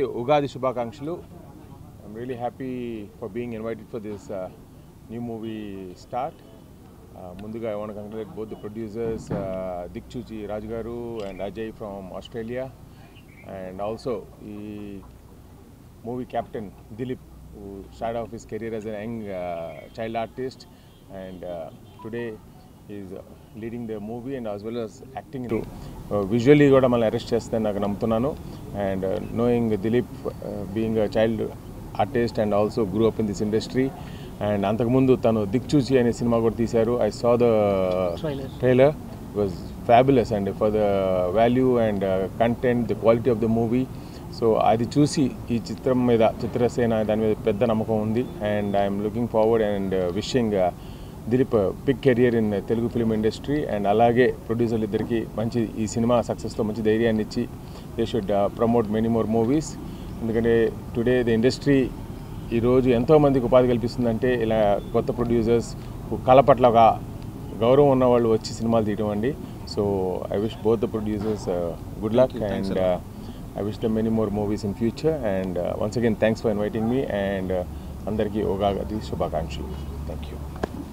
అందరికీ ఉగాది శుభాకాంక్షలు I'm really happy for being invited for this new movie start ముందుగా I want congratulate both the producers Diksuchi Raju గారు and Ajay from Australia and also ఈ movie captain Dileep who started off his career as a young uh, child artist and uh, today he's uh, leading the movie and as well as acting visually కూడా మనల్ని arrest చేస్తుందని నాకు నమ్ముతున్నాను and knowing Dileep being a child artist and also grew up in this industry and అంతకుముందు తను దిక్చూచి అనే సినిమా కూడా తీశారు I saw the trailer was fabulous and for the value and content the quality of the movie so అది చూసి ఈ చిత్రం మీద చిత్రసేన దాని మీద పెద్ద నమ్మకం ఉంది and I'm looking forward and wishing Dileep big career in Telugu film industry and అలాగే ప్రొడ్యూసర్లు ఇద్దరికి మంచి ఈ సినిమా సక్సెస్తో మంచి ధైర్యాన్ని ఇచ్చి they should promote many more movies ఎందుకంటే టుడే ద ఇండస్ట్రీ ఈరోజు ఎంతోమందికి ఉపాధి కల్పిస్తుందంటే ఇలా కొత్త ప్రొడ్యూసర్స్ కళ పట్ల ఒక గౌరవం ఉన్న వాళ్ళు వచ్చి సినిమాలు తీయడం అండి so I wish both the producers good luck and I wish the many more movies in future and once again thanks for inviting me and అందరికీ ఉగాది శుభాకాంక్షలు thank you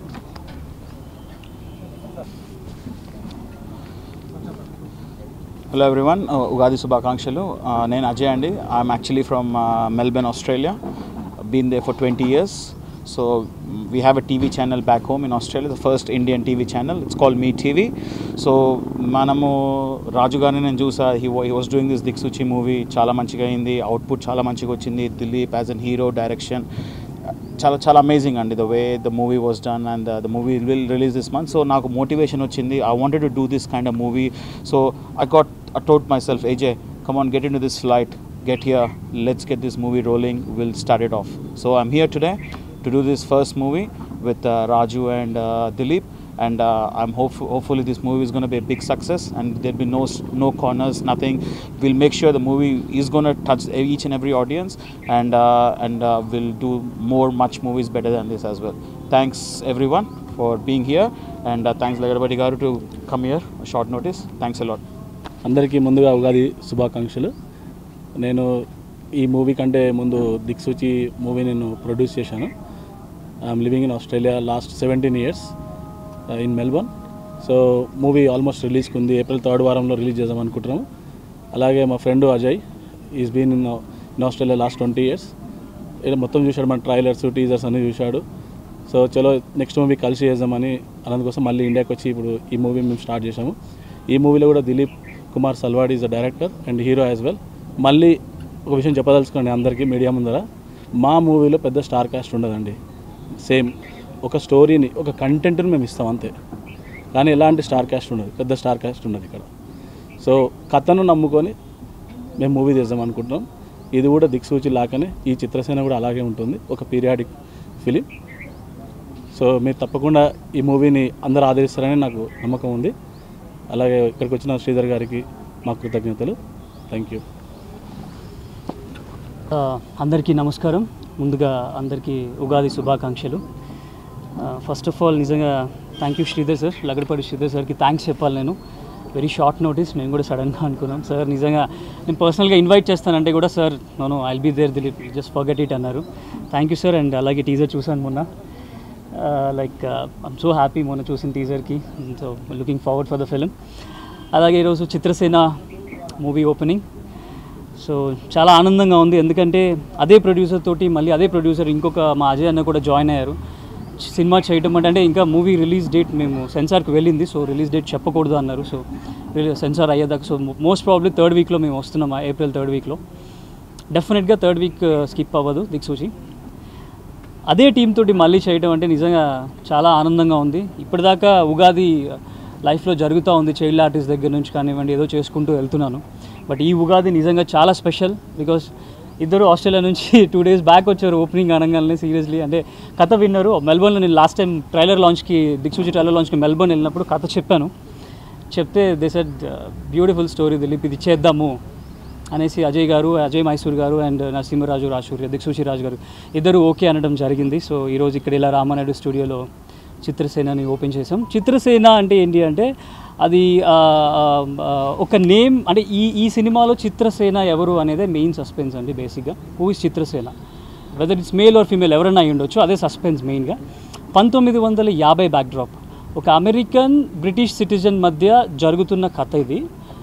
hello everyone Ugadi శుభాకాంక్షలు Uh, నేను అజయ్ అండి I'm actually from Melbourne Australia been there for twenty years so we have a TV channel back home in Australia the first Indian TV channel it's call me TV so మనము రాజు గారిని నేను చూసా he he was doing this Diksuchi movie చాలా మంచిగా అయింది output చాలా మంచిగా వచ్చింది Dileep as an hero direction చాలా చాలా అమేజింగ్ అండి the way the movie was done and the movie will release this month so నాకు మోటివేషన్ వచ్చింది I wanted to do this kind of movie so I got I టోట్ myself AJ come on get into this flight get here let's get this movie rolling we'll start it off so i'm here today to do this first movie with uh, raju and uh, dilip and uh, i'm hope- hopefully this movie is going to be a big success and there'll be no s- no corners nothing we'll make sure the movie is going to touch each and every audience and uh, and uh, we'll do more much movies better than this as well thanks everyone for being here and uh, thanks Lagadapati garu to come here short notice thanks a lot అందరికీ ముందుగా ఉగాది శుభాకాంక్షలు నేను ఈ movie కంటే ముందు దిక్సూచి movie నేను produce చేశాను I'm living in Australia last seventeen years in Melbourne so movie almost రిలీజ్కి ఉంది ఏప్రిల్ థర్డ్ వారంలో రిలీజ్ చేద్దాం అనుకుంటున్నాము అలాగే మా friend Ajay is been in in Australia last twenty years ఇలా మొత్తం చూశాడు మన ట్రైలర్స్ టీజర్స్ అన్నీ చూశాడు సో చలో నెక్స్ట్ మూవీ కలిసి చేద్దామని అందుకోసం మళ్ళీ ఇండియాకి వచ్చి ఇప్పుడు ఈ మూవీ మేము స్టార్ట్ చేసాము ఈ మూవీలో కూడా Dileep Kumar Salvad is the director and hero as well మళ్ళీ ఒక విషయం చెప్పదలుచుకోండి అందరికీ మీడియా ముందర మా మూవీలో పెద్ద స్టార్ కాస్ట్ ఉండదండి సేమ్ ఒక స్టోరీని ఒక కంటెంట్ని మేము ఇస్తాం అంతే కానీ ఎలాంటి స్టార్ కాస్ట్ ఉండదు పెద్ద స్టార్ కాస్ట్ ఉండదు ఇక్కడ సో కథను నమ్ముకొని మేము మూవీ చేద్దాం అనుకుంటున్నాం ఇది కూడా దిక్సూచి లాగానే ఈ చిత్రసేన కూడా అలాగే ఉంటుంది ఒక పీరియాడిక్ ఫిలిం సో మీరు తప్పకుండా ఈ మూవీని అందరూ ఆదరిస్తారని నాకు నమ్మకం ఉంది అలాగే ఇక్కడికి వచ్చిన శ్రీధర్ గారికి మా కృతజ్ఞతలు థ్యాంక్ యూ ఆ, అందరికీ నమస్కారం ముందుగా అందరికీ ఉగాది శుభాకాంక్షలు ఫస్ట్ ఆఫ్ ఆల్ నిజంగా thank you Sridhar sir Lagadapati Sridhar సార్కి థ్యాంక్స్ చెప్పాలి నేను వెరీ షార్ట్ నోటీస్ మేము కూడా సడన్గా అనుకున్నాం సార్ నిజంగా నేను పర్సనల్గా ఇన్వైట్ చేస్తానంటే కూడా sir no no I'll be there Dileep just forget it అన్నారు థ్యాంక్ యూ సార్ అండ్ అలాగే టీజర్ చూసాను మొన్న లైక్ ఐమ్ సో హ్యాపీ మొన్న చూసిన టీజర్కి so looking forward for the film అలాగే ఈరోజు చిత్రసేన మూవీ ఓపెనింగ్ సో చాలా ఆనందంగా ఉంది ఎందుకంటే అదే ప్రొడ్యూసర్ తోటి మళ్ళీ అదే ప్రొడ్యూసర్ ఇంకొక మా అజయ్ అన్న కూడా జాయిన్ అయ్యారు సినిమా చేయటం అంటే అంటే ఇంకా మూవీ రిలీజ్ డేట్ మేము సెన్సార్కి వెళ్ళింది సో రిలీజ్ డేట్ చెప్పకూడదు అన్నారు సో సెన్సార్ అయ్యేదాకా సో మోస్ట్ ప్రాబ్లీ థర్డ్ వీక్లో మేము వస్తున్నాం ఏప్రిల్ థర్డ్ వీక్లో డెఫినెట్గా థర్డ్ వీక్ స్కిప్ అవ్వదు దిక్సూచి అదే టీం తోటి మళ్ళీ చేయడం అంటే నిజంగా చాలా ఆనందంగా ఉంది ఇప్పటిదాకా ఉగాది లైఫ్లో జరుగుతూ ఉంది చైల్డ్ ఆర్టిస్ట్ దగ్గర నుంచి కానివ్వండి ఏదో చేసుకుంటూ వెళ్తున్నాను బట్ ఈ ఉగాది నిజంగా చాలా స్పెషల్ బికాస్ ఇద్దరు ఆస్ట్రేలియా నుంచి టూ డేస్ బ్యాక్ వచ్చారు ఓపెనింగ్ అనగానే సీరియస్లీ అంటే కథ విన్నారు మెల్బోర్న్లో నేను లాస్ట్ టైం ట్రైలర్ లాంచ్కి దిక్సూచి ట్రైలర్ లాంచ్కి మెల్బోర్న్ వెళ్ళినప్పుడు కథ చెప్పాను చెప్తే they said beautiful story Dileep ఇది చేద్దాము అనేసి అజయ్ గారు అజయ్ మైసూర్ గారు అండ్ నరసింహరాజు రాజూరి దిక్సూచి రాజు గారు ఇద్దరు ఓకే అనడం జరిగింది సో ఈరోజు ఇక్కడ ఇలా రామానాయుడు స్టూడియోలో చిత్రసేనని ఓపెన్ చేసాం చిత్రసేన అంటే ఏంటి అంటే అది ఆ, ఆ, ఆ, ఒక నేమ్ అంటే ఈ ఈ సినిమాలో చిత్రసేన ఎవరు అనేదే మెయిన్ సస్పెన్స్ అండి బేసిక్గా who is Chitrasena whether it's male or female ఎవరైనా అయి ఉండొచ్చు అదే సస్పెన్స్ మెయిన్గా పంతొమ్మిది వందల యాభై బ్యాక్డ్రాప్ ఒక అమెరికన్ బ్రిటిష్ సిటిజన్ మధ్య జరుగుతున్న కథ ఇది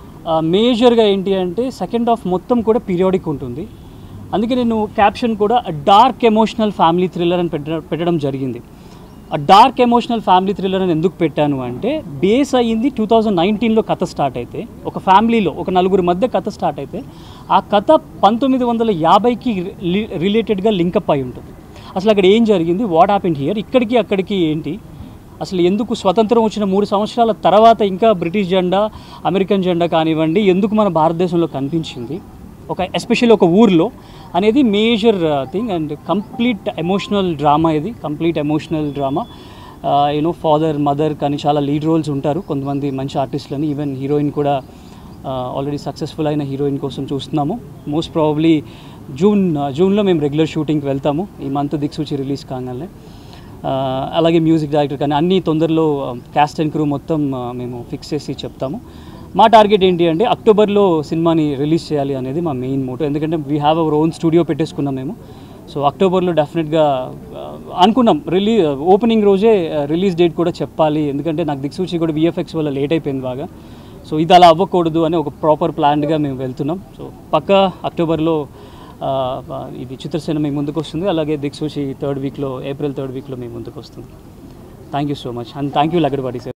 మేజర్గా ఏంటి అంటే సెకండ్ హాఫ్ మొత్తం కూడా పీరియాడిక్ ఉంటుంది అందుకే నేను క్యాప్షన్ కూడా డార్క్ ఎమోషనల్ ఫ్యామిలీ థ్రిల్లర్ అని పెట్ట పెట్టడం జరిగింది ఆ డార్క్ ఎమోషనల్ ఫ్యామిలీ థ్రిల్లర్ అని ఎందుకు పెట్టాను అంటే బేస్ అయ్యింది టూ థౌజండ్ నైన్టీన్లో కథ స్టార్ట్ అయితే ఒక ఫ్యామిలీలో ఒక నలుగురు మధ్య కథ స్టార్ట్ అయితే ఆ కథ పంతొమ్మిది వందల యాభైకి రిలేటెడ్గా లింకప్ అయి ఉంటుంది అసలు అక్కడ ఏం జరిగింది వాట్ హ్యాపెండ్ హియర్ ఇక్కడికి అక్కడికి ఏంటి అసలు ఎందుకు స్వతంత్రం వచ్చిన మూడు సంవత్సరాల తర్వాత ఇంకా బ్రిటిష్ జెండా అమెరికన్ జెండా కానివ్వండి ఎందుకు మన భారతదేశంలో కనిపించింది ఒక ఎస్పెషల్లీ ఒక ఊర్లో అనేది major thing and complete emotional drama ఇది complete emotional drama you know father mother కానీ చాలా లీడ్ రోల్స్ ఉంటారు కొంతమంది మంచి ఆర్టిస్టులని ఈవెన్ హీరోయిన్ కూడా ఆల్రెడీ సక్సెస్ఫుల్ అయిన హీరోయిన్ కోసం చూస్తున్నాము మోస్ట్ ప్రాబబ్లీ జూన్ జూన్లో మేము రెగ్యులర్ షూటింగ్కి వెళ్తాము ఈ మంత్ దిక్సూచి రిలీజ్ కాగానే ఆ, అలాగే మ్యూజిక్ డైరెక్టర్ కానీ అన్ని తొందరలో క్యాస్ట్ అండ్ క్రూ మొత్తం ఆ, మేము ఫిక్స్ చేసి చెప్తాము మా టార్గెట్ ఏంటి అంటే అక్టోబర్లో సినిమాని రిలీజ్ చేయాలి అనేది మా మెయిన్ మోటో ఎందుకంటే we have our own studio పెట్టేసుకున్నాం మేము సో అక్టోబర్లో డెఫినెట్గా అనుకున్నాం రిలీ ఓపెనింగ్ రోజే రిలీజ్ డేట్ కూడా చెప్పాలి ఎందుకంటే నాకు దిక్సూచి కూడా విఎఫ్ఎక్స్ వల్ల లేట్ అయిపోయింది బాగా సో ఇది అలా అవ్వకూడదు అని ఒక ప్రాపర్ ప్లాన్డ్గా మేము వెళ్తున్నాం సో పక్కా అక్టోబర్లో ఆ, ఆ, ఇది చిత్రసేన మీ ముందుకు వస్తుంది అలాగే దిక్సూచి థర్డ్ వీక్లో ఏప్రిల్ థర్డ్ వీక్లో మీ ముందుకు వస్తుంది thank you so much and thank you Lagadapati sir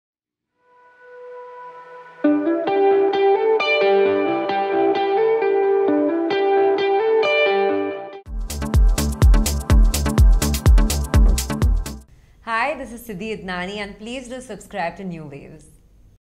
Hi, this is Siddhi Idnani, and please do subscribe to New Waves.